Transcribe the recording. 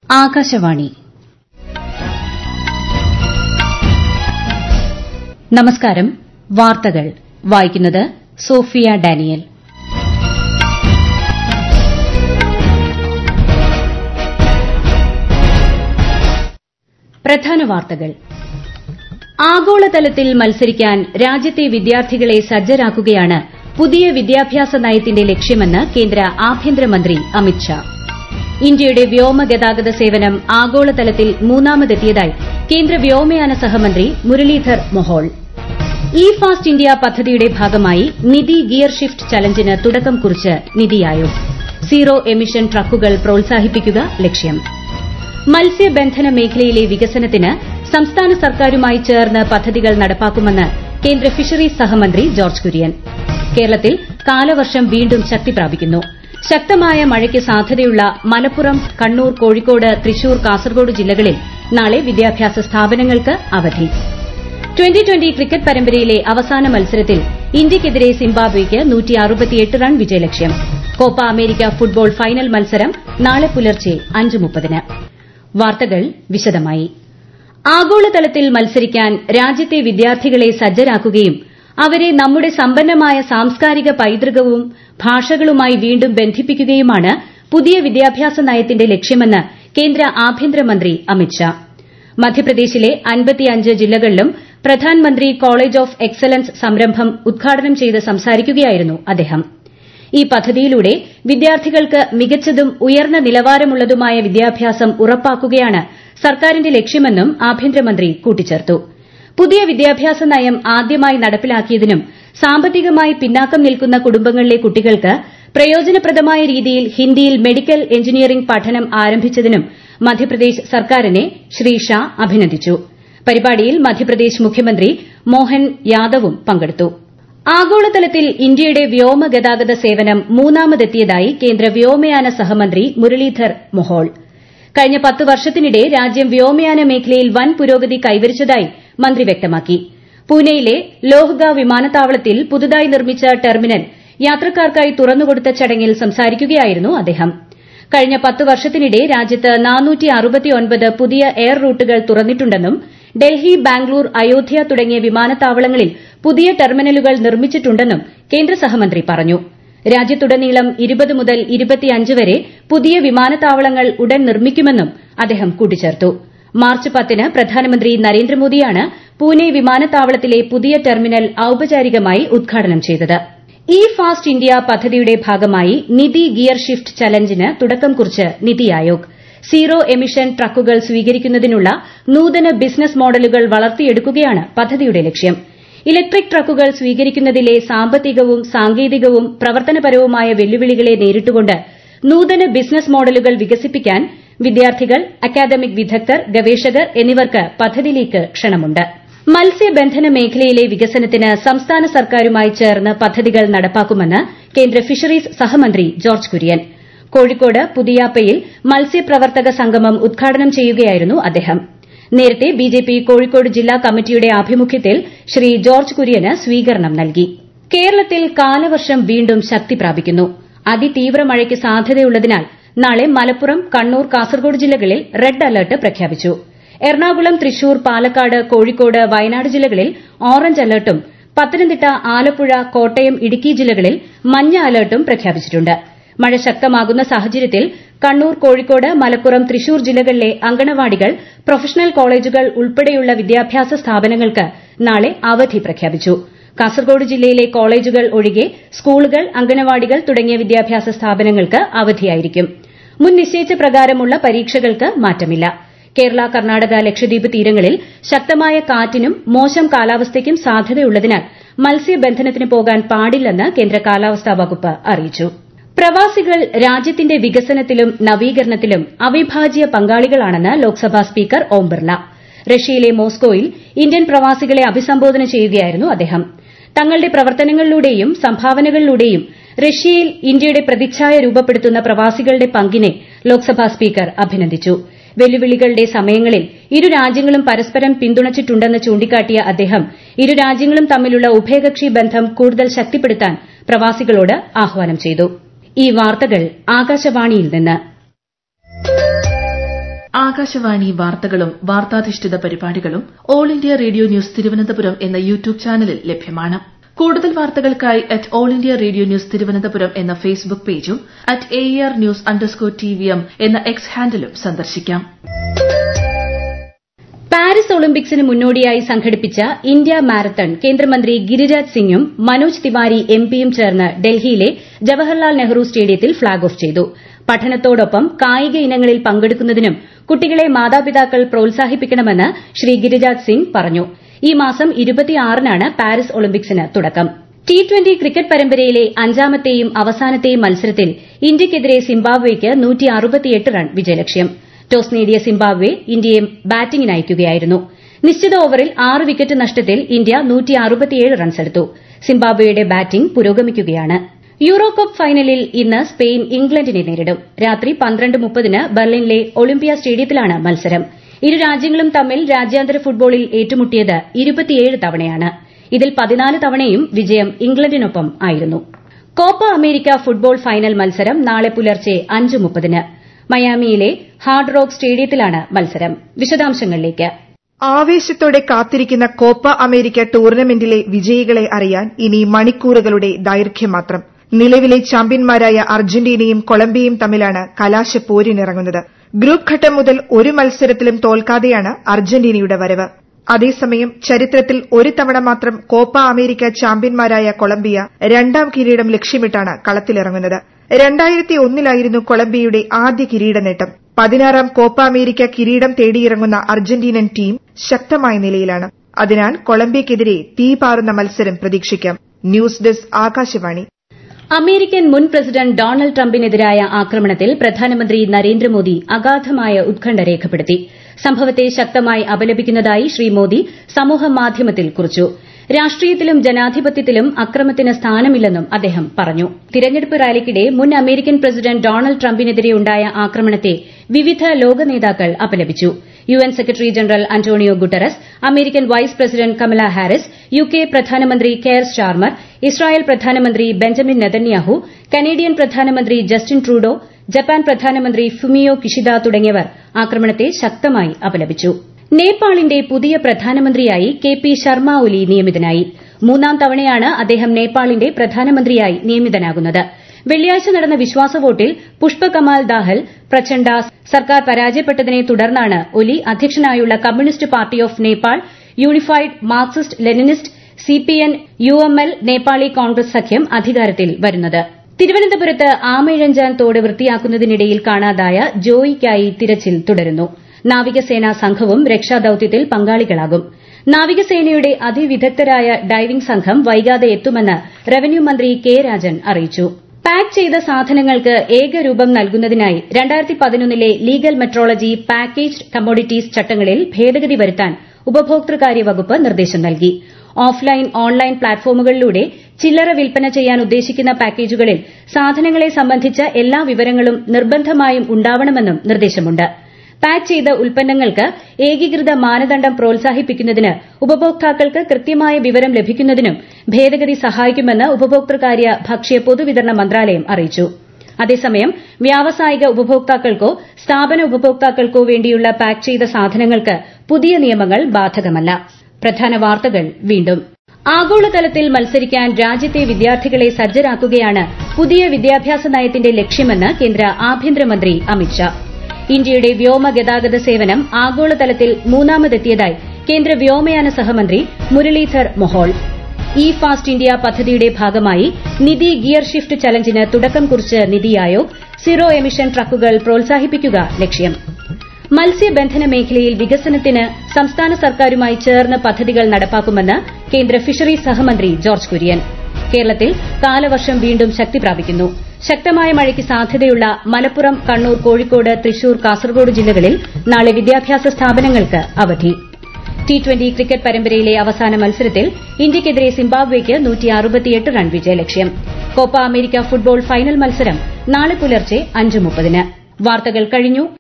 ആകാശവാണി നമസ്കാരം വാർത്തകൾ വായിക്കുന്നത് സോഫിയ ഡാനിയൽ പ്രധാന വാർത്തകൾ ആഗോളതലത്തിൽ മത്സരിക്കാൻ രാജ്യത്തെ വിദ്യാർത്ഥികളെ സജ്ജരാക്കുകയാണ് പുതിയ വിദ്യാഭ്യാസ നയത്തിന്റെ ലക്ഷ്യമെന്ന് കേന്ദ്ര ആഭ്യന്തരമന്ത്രി അമിത് ഷാ ഇന്ത്യയുടെ വ്യോമഗതാഗത സേവനം ആഗോളതലത്തിൽ മൂന്നാമതെത്തിയതായി കേന്ദ്ര വ്യോമയാന സഹമന്ത്രി Muralidhar Mohol E fast India പദ്ധതിയുടെ ഭാഗമായി നിതി ഗിയർ ഷിഫ്റ്റ് ചലഞ്ചിന് തുടക്കം കുറിച്ച് നിതി ആയോഗ് സീറോ എമിഷൻ ട്രക്കുകൾ പ്രോത്സാഹിപ്പിക്കുക ലക്ഷ്യം മത്സ്യബന്ധന മേഖലയിലെ വികസനത്തിന് സംസ്ഥാന സർക്കാരുമായി ചേർന്ന് പദ്ധതികൾ നടപ്പാക്കുമെന്ന് കേന്ദ്ര ഫിഷറീസ് സഹമന്ത്രി ജോർജ് കുര്യൻ കേരളത്തിൽ കാലവർഷം വീണ്ടും ശക്തി പ്രാപിക്കുന്നു ശക്തമായ മഴയ്ക്ക് സാധ്യതയുള്ള മലപ്പുറം കണ്ണൂർ കോഴിക്കോട് തൃശൂർ കാസർഗോഡ് ജില്ലകളിൽ നാളെ വിദ്യാഭ്യാസ സ്ഥാപനങ്ങൾക്ക് അവധി ട്വന്റി ട്വന്റി ക്രിക്കറ്റ് പരമ്പരയിലെ അവസാന മത്സരത്തിൽ ഇന്ത്യയ്ക്കെതിരെ സിംബാബ്വെയ്ക്ക് റൺ വിജയലക്ഷ്യം കോപ്പ അമേരിക്ക ഫുട്ബോൾ ഫൈനൽ മത്സരം നാളെ പുലർച്ചെ അഞ്ച് മുപ്പതിന് വാർത്തകൾ വിശദമായി ആഗോളതലത്തിൽ മത്സരിക്കാൻ രാജ്യത്തെ വിദ്യാർത്ഥികളെ സജ്ജരാക്കുകയും അവരെ നമ്മുടെ സമ്പന്നമായ സാംസ്കാരിക പൈതൃകവും ഭാഷകളുമായി വീണ്ടും ബന്ധിപ്പിക്കുകയുമാണ് പുതിയ വിദ്യാഭ്യാസ നയത്തിന്റെ ലക്ഷ്യമെന്ന് കേന്ദ്ര ആഭ്യന്തരമന്ത്രി അമിത് ഷാ മധ്യപ്രദേശിലെ അൻപത്തിയഞ്ച് ജില്ലകളിലും പ്രധാൻമന്ത്രി കോളേജ് ഓഫ് എക്സലൻസ് സംരംഭം ഉദ്ഘാടനം ചെയ്ത് സംസാരിക്കുകയായിരുന്നു അദ്ദേഹം ഈ പദ്ധതിയിലൂടെ വിദ്യാർത്ഥികൾക്ക് മികച്ചതും ഉയർന്ന നിലവാരമുള്ളതുമായ വിദ്യാഭ്യാസം ഉറപ്പാക്കുകയാണ് സർക്കാരിന്റെ ലക്ഷ്യമെന്നും ആഭ്യന്തരമന്ത്രി കൂട്ടിച്ചേർത്തു പുതിയ വിദ്യാഭ്യാസ നയം ആദ്യമായി നടപ്പിലാക്കിയതിനും സാമ്പത്തികമായി പിന്നാക്കം നിൽക്കുന്ന കുടുംബങ്ങളിലെ കുട്ടികൾക്ക് പ്രയോജനപ്രദമായ രീതിയിൽ ഹിന്ദിയിൽ മെഡിക്കൽ എഞ്ചിനീയറിംഗ് പഠനം ആരംഭിച്ചതിനും മധ്യപ്രദേശ് സർക്കാരിനെ ശ്രീ ഷാ അഭിനന്ദിച്ചു പരിപാടിയിൽ മധ്യപ്രദേശ് മുഖ്യമന്ത്രി മോഹൻ യാദവും പങ്കെടുത്തു ആഗോളതലത്തിൽ ഇന്ത്യയുടെ വ്യോമഗതാഗത സേവനം മൂന്നാമതെത്തിയതായി കേന്ദ്ര വ്യോമയാന സഹമന്ത്രി മുരളീധർ മൊഹോൾ കഴിഞ്ഞ പത്ത് വർഷത്തിനിടെ രാജ്യം വ്യോമയാന മേഖലയിൽ വൻ പുരോഗതി കൈവരിച്ചതായി മന്ത്രി വ്യക്തമാക്കി പൂനെയിലെ ലോഹ്ഗാവ് വിമാനത്താവളത്തിൽ പുതുതായി നിർമ്മിച്ച ടെർമിനൽ യാത്രക്കാർക്കായി തുറന്നുകൊടുത്ത ചടങ്ങിൽ സംസാരിക്കുകയായിരുന്നു അദ്ദേഹം കഴിഞ്ഞ പത്ത് വർഷത്തിനിടെ രാജ്യത്ത് പുതിയ എയർ റൂട്ടുകൾ തുറന്നിട്ടുണ്ടെന്നും ഡൽഹി ബാംഗ്ലൂർ അയോധ്യ തുടങ്ങിയ വിമാനത്താവളങ്ങളിൽ പുതിയ ടെർമിനലുകൾ നിർമ്മിച്ചിട്ടുണ്ടെന്നും കേന്ദ്ര സഹമന്ത്രി പറഞ്ഞു രാജ്യത്തുടനീളം ഇരുപത് മുതൽ ഇരുപത്തിയഞ്ച് വരെ പുതിയ വിമാനത്താവളങ്ങൾ ഉടൻ നിർമ്മിക്കുമെന്നും അദ്ദേഹം കൂട്ടിച്ചേർത്തു മാർച്ച് പത്തിന് പ്രധാനമന്ത്രി നരേന്ദ്രമോദിയാണ് പൂനെ വിമാനത്താവളത്തിലെ പുതിയ ടെർമിനൽ ഔപചാരികമായി ഉദ്ഘാടനം ചെയ്തത് ഇ ഫാസ്റ്റ് ഇന്ത്യ പദ്ധതിയുടെ ഭാഗമായി നിതി ഗിയർ ഷിഫ്റ്റ് ചലഞ്ചിന് തുടക്കം കുറിച്ച് നിതി ആയോഗ് സീറോ എമിഷൻ ട്രക്കുകൾ സ്വീകരിക്കുന്നതിനുള്ള നൂതന ബിസിനസ് മോഡലുകൾ വളർത്തിയെടുക്കുകയാണ് പദ്ധതിയുടെ ലക്ഷ്യം ഇലക്ട്രിക് ട്രക്കുകൾ സ്വീകരിക്കുന്നതിലെ സാമ്പത്തികവും സാങ്കേതികവും പ്രവർത്തനപരവുമായ വെല്ലുവിളികളെ നേരിട്ടുകൊണ്ട് നൂതന ബിസിനസ് മോഡലുകൾ വികസിപ്പിക്കാൻ വിദ്യാർത്ഥികൾ അക്കാദമിക് വിദഗ്ധർ ഗവേഷകർ എന്നിവർക്ക് പദ്ധതിയിലേക്ക് ക്ഷണമുണ്ട് മത്സ്യബന്ധന മേഖലയിലെ വികസനത്തിന് സംസ്ഥാന സർക്കാരുമായി ചേർന്ന് പദ്ധതികൾ നടപ്പാക്കുമെന്ന് കേന്ദ്ര ഫിഷറീസ് സഹമന്ത്രി ജോർജ് കുര്യൻ കോഴിക്കോട് പുതിയാപ്പയിൽ മത്സ്യപ്രവർത്തക സംഗമം ഉദ്ഘാടനം ചെയ്യുകയായിരുന്നു അദ്ദേഹം നേരത്തെ ബിജെപി കോഴിക്കോട് ജില്ലാ കമ്മിറ്റിയുടെ ആഭിമുഖ്യത്തിൽ ശ്രീ ജോർജ് കുര്യന് സ്വീകരണം നൽകി കേരളത്തിൽ കാലവർഷം വീണ്ടും ശക്തി പ്രാപിക്കുന്നു അതിതീവ്ര മഴയ്ക്ക് സാധ്യതയുള്ളതിനാൽ നാളെ മലപ്പുറം കണ്ണൂർ കാസർഗോഡ് ജില്ലകളിൽ റെഡ് അലർട്ട് പ്രഖ്യാപിച്ചു എറണാകുളം തൃശൂർ പാലക്കാട് കോഴിക്കോട് വയനാട് ജില്ലകളിൽ ഓറഞ്ച് അലർട്ടും പത്തനംതിട്ട ആലപ്പുഴ കോട്ടയം ഇടുക്കി ജില്ലകളിൽ മഞ്ഞ അലർട്ടും പ്രഖ്യാപിച്ചിട്ടുണ്ട് മഴ ശക്തമാകുന്ന സാഹചര്യത്തിൽ കണ്ണൂർ കോഴിക്കോട് മലപ്പുറം തൃശൂർ ജില്ലകളിലെ അങ്കണവാടികൾ പ്രൊഫഷണൽ കോളേജുകൾ ഉൾപ്പെടെയുള്ള വിദ്യാഭ്യാസ സ്ഥാപനങ്ങൾക്ക് നാളെ അവധി പ്രഖ്യാപിച്ചു കാസർഗോഡ് ജില്ലയിലെ കോളേജുകൾ ഒഴികെ സ്കൂളുകൾ അങ്കണവാടികൾ തുടങ്ങിയ വിദ്യാഭ്യാസ സ്ഥാപനങ്ങൾക്ക് അവധിയായിരിക്കും മുൻ നിശ്ചയിച്ച പ്രകാരമുള്ള പരീക്ഷകൾക്ക് മാറ്റമില്ല കേരള കർണാടക ലക്ഷദ്വീപ് തീരങ്ങളിൽ ശക്തമായ കാറ്റിനും മോശം കാലാവസ്ഥയ്ക്കും സാധ്യതയുള്ളതിനാൽ മത്സ്യബന്ധനത്തിന് പോകാൻ പാടില്ലെന്ന് കേന്ദ്ര കാലാവസ്ഥാ വകുപ്പ് അറിയിച്ചു പ്രവാസികൾ രാജ്യത്തിന്റെ വികസനത്തിലും നവീകരണത്തിലും അവിഭാജ്യ പങ്കാളികളാണെന്ന് ലോക്സഭാ സ്പീക്കർ ഓം ബിർല റഷ്യയിലെ മോസ്കോയിൽ ഇന്ത്യൻ പ്രവാസികളെ അഭിസംബോധന ചെയ്യുകയായിരുന്നു അദ്ദേഹം തങ്ങളുടെ പ്രവർത്തനങ്ങളിലൂടെയും സംഭാവനകളിലൂടെയും റഷ്യയിൽ ഇന്ത്യയുടെ പ്രതിച്ഛായ രൂപപ്പെടുത്തുന്ന പ്രവാസികളുടെ പങ്കിനെ ലോക്സഭാ സ്പീക്കർ അഭിനന്ദിച്ചു വെല്ലുവിളികളുടെ സമയങ്ങളിൽ ഇരു രാജ്യങ്ങളും പരസ്പരം പിന്തുണച്ചിട്ടുണ്ടെന്ന് ചൂണ്ടിക്കാട്ടിയ അദ്ദേഹം ഇരു രാജ്യങ്ങളും തമ്മിലുള്ള ഉഭയകക്ഷി ബന്ധം കൂടുതൽ ശക്തിപ്പെടുത്താൻ പ്രവാസികളോട് ആഹ്വാനം ചെയ്തു ഈ വാർത്തകൾ ആകാശവാണിയിൽ നിന്ന് ആകാശവാണി വാർത്തകളും വാർത്താധിഷ്ഠിത പരിപാടികളും all India radio news Thiruvananthapuram എന്ന യൂട്യൂബ് ചാനലിൽ ലഭ്യമാണ് കൂടുതൽ വാർത്തകൾക്കായി at all India radio news Thiruvananthapuram എന്ന ഫേസ്ബുക്ക് പേജും at A R news underscore T V M എന്ന എക്സ് ഹാൻഡിലും സന്ദർശിക്കാം പാരീസ് ഒളിമ്പിക്സിന് മുന്നോടിയായി സംഘടിപ്പിച്ച ഇന്ത്യ മാരത്തൺ കേന്ദ്രമന്ത്രി ഗിരിരാജ് സിംഗും മനോജ് തിവാരി എംപിയും ചേർന്ന് ഡൽഹിയിലെ ജവഹർലാൽ നെഹ്റു സ്റ്റേഡിയത്തിൽ ഫ്ളാഗ് ഓഫ് ചെയ്തു പഠനത്തോടൊപ്പം കായിക ഇനങ്ങളിൽ പങ്കെടുക്കുന്നതിനും കുട്ടികളെ മാതാപിതാക്കൾ പ്രോത്സാഹിപ്പിക്കണമെന്ന് ശ്രീ ഗിരിരാജ് സിംഗ് പറഞ്ഞു ഈ മാസം നാണ് പാരീസ് ഒളിമ്പിക്സിന് തുടക്കം ടി ട്വന്റി ക്രിക്കറ്റ് പരമ്പരയിലെ അഞ്ചാമത്തെയും അവസാനത്തെയും മത്സരത്തിൽ ഇന്ത്യയ്ക്കെതിരെ സിംബാബ്വെയ്ക്ക് റൺ വിജയലക്ഷ്യം ടോസ് നേടിയ സിംബാബ്വെ ഇന്ത്യയെ ബാറ്റിംഗിനയക്കുകയായിരുന്നു നിശ്ചിത ഓവറിൽ ആറ് വിക്കറ്റ് നഷ്ടത്തിൽ ഇന്ത്യ റൺസെടുത്തു സിംബാബ്വെയുടെ ബാറ്റിംഗ് പുരോഗമിക്കുകയാണ് യൂറോ കപ്പ് ഫൈനലിൽ ഇന്ന് സ്പെയിൻ ഇംഗ്ലണ്ടിനെ നേരിടും രാത്രി പന്ത്രണ്ട് മുപ്പതിന് ബെർലിനിലെ ഒളിമ്പിയ സ്റ്റേഡിയത്തിലാണ് മത്സരം ഇരു രാജ്യങ്ങളും തമ്മിൽ രാജ്യാന്തര ഫുട്ബോളിൽ ഏറ്റുമുട്ടിയത് ഇരുപത്തിയേഴ് തവണയാണ് ഇതിൽ പതിനാല് തവണയും വിജയം ഇംഗ്ലണ്ടിനൊപ്പം ആയിരുന്നു കോപ്പ അമേരിക്ക ഫുട്ബോൾ ഫൈനൽ മത്സരം നാളെ പുലർച്ചെ അഞ്ച് മുപ്പതിന് മയാമിയിലെ ഹാർഡ് റോക്ക് സ്റ്റേഡിയത്തിലാണ് മത്സരം വിശദാംശങ്ങളിലേക്ക് ആവേശത്തോടെ കാത്തിരിക്കുന്ന കോപ്പ അമേരിക്ക ടൂർണമെന്റിലെ വിജയികളെ അറിയാൻ ഇനി മണിക്കൂറുകളുടെ ദൈർഘ്യം മാത്രം നിലവിലെ ചാമ്പ്യന്മാരായ അർജന്റീനയും കൊളംബിയയും തമ്മിലാണ് കലാശപ്പോരിനിറങ്ങുന്നത് ഗ്രൂപ്പ് ഘട്ടം മുതൽ ഒരു മത്സരത്തിലും തോൽക്കാതെയാണ് അർജന്റീനയുടെ വരവ് അതേസമയം ചരിത്രത്തിൽ ഒരു തവണ മാത്രം കോപ്പ അമേരിക്ക ചാമ്പ്യന്മാരായ കൊളംബിയ രണ്ടാം കിരീടം ലക്ഷ്യമിട്ടാണ് കളത്തിലിറങ്ങുന്നത് രണ്ടായിരത്തി ഒന്നിലായിരുന്നു കൊളംബിയയുടെ ആദ്യ കിരീട നേട്ടം പതിനാറാം കോപ്പ അമേരിക്ക കിരീടം തേടിയിറങ്ങുന്ന അർജന്റീനൻ ടീം ശക്തമായ നിലയിലാണ് അതിനാൽ കൊളംബിയയ്ക്കെതിരെ തീപാറുന്ന മത്സരം പ്രതീക്ഷിക്കാം ന്യൂസ് ഡെസ്ക് ആകാശവാണി അമേരിക്കൻ മുൻ പ്രസിഡന്റ് ഡൊണാൾഡ് ട്രംപിനെതിരായ ആക്രമണത്തിൽ പ്രധാനമന്ത്രി നരേന്ദ്രമോദി അഗാധമായ ഉത്കണ്ഠ രേഖപ്പെടുത്തി സംഭവത്തെ ശക്തമായി അപലപിക്കുന്നതായി ശ്രീ മോദി സമൂഹമാധ്യമത്തിൽ കുറിച്ചു രാഷ്ട്രീയത്തിലും ജനാധിപത്യത്തിലും അക്രമത്തിന് സ്ഥാനമില്ലെന്നും അദ്ദേഹം പറഞ്ഞു തിരഞ്ഞെടുപ്പ് റാലിക്കിടെ മുൻ അമേരിക്കൻ പ്രസിഡന്റ് ഡൊണാൾഡ് ട്രംപിനെതിരെയുണ്ടായ ആക്രമണത്തെ വിവിധ ലോക നേതാക്കൾ അപലപിച്ചു UN secretary general Antonio Guterres American vice president Kamala Harris UK പ്രധാനമന്ത്രി കെയർ സ്റ്റാർമർ ഇസ്രായേൽ പ്രധാനമന്ത്രി ബെഞ്ചമിൻ നെതന്യാഹു കനേഡിയൻ പ്രധാനമന്ത്രി ജസ്റ്റിൻ ട്രൂഡോ ജപ്പാൻ പ്രധാനമന്ത്രി ഫുമിയോ കിഷിദ തുടങ്ങിയവർ ആക്രമണത്തെ ശക്തമായി അപലപിച്ചു നേപ്പാളിന്റെ പുതിയ പ്രധാനമന്ത്രിയായി കെ പി ശർമ്മ ഒലി നിയമിതനായി മൂന്നാം തവണയാണ് അദ്ദേഹം നേപ്പാളിന്റെ പ്രധാനമന്ത്രിയായി നിയമിതനാകുന്നത് വെള്ളിയാഴ്ച നടന്ന വിശ്വാസ വോട്ടിൽ പുഷ്പകമാൽ ദാഹൽ പ്രചണ്ഡ സർക്കാർ പരാജയപ്പെട്ടതിനെ തുടർന്നാണ് ഒലി അധ്യക്ഷനായുള്ള Communist Party of Nepal Unified Marxist Leninist CPN UML Nepali Congress സഖ്യം അധികാരത്തിൽ വരുന്നത് തിരുവനന്തപുരത്ത് ആമയിഴഞ്ചാൻ തോട് വൃത്തിയാക്കുന്നതിനിടയിൽ കാണാതായ ജോയിക്കായി തിരച്ചിൽ തുടരുന്നു നാവികസേനാ സംഘവും രക്ഷാദൌത്യത്തിൽ പങ്കാളികളാകും നാവികസേനയുടെ അതിവിദഗ്ധരായ ഡൈവിംഗ് സംഘം വൈകാതെ എത്തുമെന്ന് റവന്യൂ മന്ത്രി കെ രാജൻ അറിയിച്ചു പാക്ക് ചെയ്ത സാധനങ്ങൾക്ക് ഏകരൂപം നൽകുന്നതിനായി രണ്ടായിരത്തി പതിനൊന്നിലെ ലീഗൽ മെട്രോളജി പാക്കേജ്ഡ് കമ്മോഡിറ്റീസ് ചട്ടങ്ങളിൽ ഭേദഗതി വരുത്താൻ ഉപഭോക്തൃകാര്യ വകുപ്പ് നിർദ്ദേശം നൽകി ഓഫ്ലൈൻ ഓൺലൈൻ പ്ലാറ്റ്ഫോമുകളിലൂടെ ചില്ലറ വിൽപ്പന ചെയ്യാൻ ഉദ്ദേശിക്കുന്ന പാക്കേജുകളിൽ സാധനങ്ങളെ സംബന്ധിച്ച എല്ലാ വിവരങ്ങളും നിർബന്ധമായും ഉണ്ടാവണമെന്നും നിർദ്ദേശമുണ്ട് പാക്ക് ചെയ്ത ഉൽപ്പന്നങ്ങൾക്ക് ഏകീകൃത മാനദണ്ഡം പ്രോത്സാഹിപ്പിക്കുന്നതിന് ഉപഭോക്താക്കൾക്ക് കൃത്യമായ വിവരം ലഭിക്കുന്നതിനും ഭേദഗതി സഹായിക്കുമെന്ന് ഉപഭോക്തൃകാര്യ ഭക്ഷ്യ പൊതുവിതരണ മന്ത്രാലയം അറിയിച്ചു അതേസമയം വ്യാവസായിക ഉപഭോക്താക്കൾക്കോ സ്ഥാപന ഉപഭോക്താക്കൾക്കോ വേണ്ടിയുള്ള പാക്ക് ചെയ്ത സാധനങ്ങൾക്ക് പുതിയ നിയമങ്ങൾ ബാധകമല്ല പ്രധാന വാർത്തകൾ വീണ്ടും ആഗോളതലത്തിൽ മത്സരിക്കാൻ രാജ്യത്തെ വിദ്യാർത്ഥികളെ സജ്ജരാക്കുകയാണ് പുതിയ വിദ്യാഭ്യാസ നയത്തിന്റെ ലക്ഷ്യമെന്ന് കേന്ദ്ര ആഭ്യന്തരമന്ത്രി അമിത്ഷാ ഇന്ത്യയുടെ വ്യോമ ഗതാഗത സേവനം ആഗോളതലത്തിൽ മൂന്നാമതെത്തിയതായി കേന്ദ്ര വ്യോമയാന സഹമന്ത്രി Muralidhar Mohol E fast India പദ്ധതിയുടെ ഭാഗമായി നിതി ഗിയർ ഷിഫ്റ്റ് ചലഞ്ചിന് തുടക്കം കുറിച്ച് നിതി ആയോഗ് സീറോ എമിഷൻ ട്രക്കുകൾ പ്രോത്സാഹിപ്പിക്കുക ലക്ഷ്യം മത്സ്യബന്ധന മേഖലയിൽ വികസനത്തിന് സംസ്ഥാന സർക്കാരുമായി ചേർന്ന് പദ്ധതികൾ നടപ്പാക്കുമെന്ന് കേന്ദ്ര ഫിഷറീസ് സഹമന്ത്രി ജോർജ് കുര്യൻ കേരളത്തിൽ കാലവർഷം വീണ്ടും ശക്തി പ്രാപിക്കുന്നു ശക്തമായ മഴയ്ക്ക് സാധ്യതയുള്ള മലപ്പുറം കണ്ണൂർ കോഴിക്കോട് തൃശൂർ കാസർഗോഡ് ജില്ലകളിൽ നാളെ വിദ്യാഭ്യാസ സ്ഥാപനങ്ങൾക്ക് അവധി ടി ട്വന്റി ക്രിക്കറ്റ് പരമ്പരയിലെ അവസാന മത്സരത്തിൽ ഇന്ത്യയ്ക്കെതിരെ സിംബാബ്വെയ്ക്ക് റൺ വിജയലക്ഷ്യം കോപ്പ അമേരിക്ക ഫുട്ബോൾ ഫൈനൽ മത്സരം നാളെ പുലർച്ചെ അഞ്ച് മുപ്പതിന് വാർത്തകൾ കഴിഞ്ഞു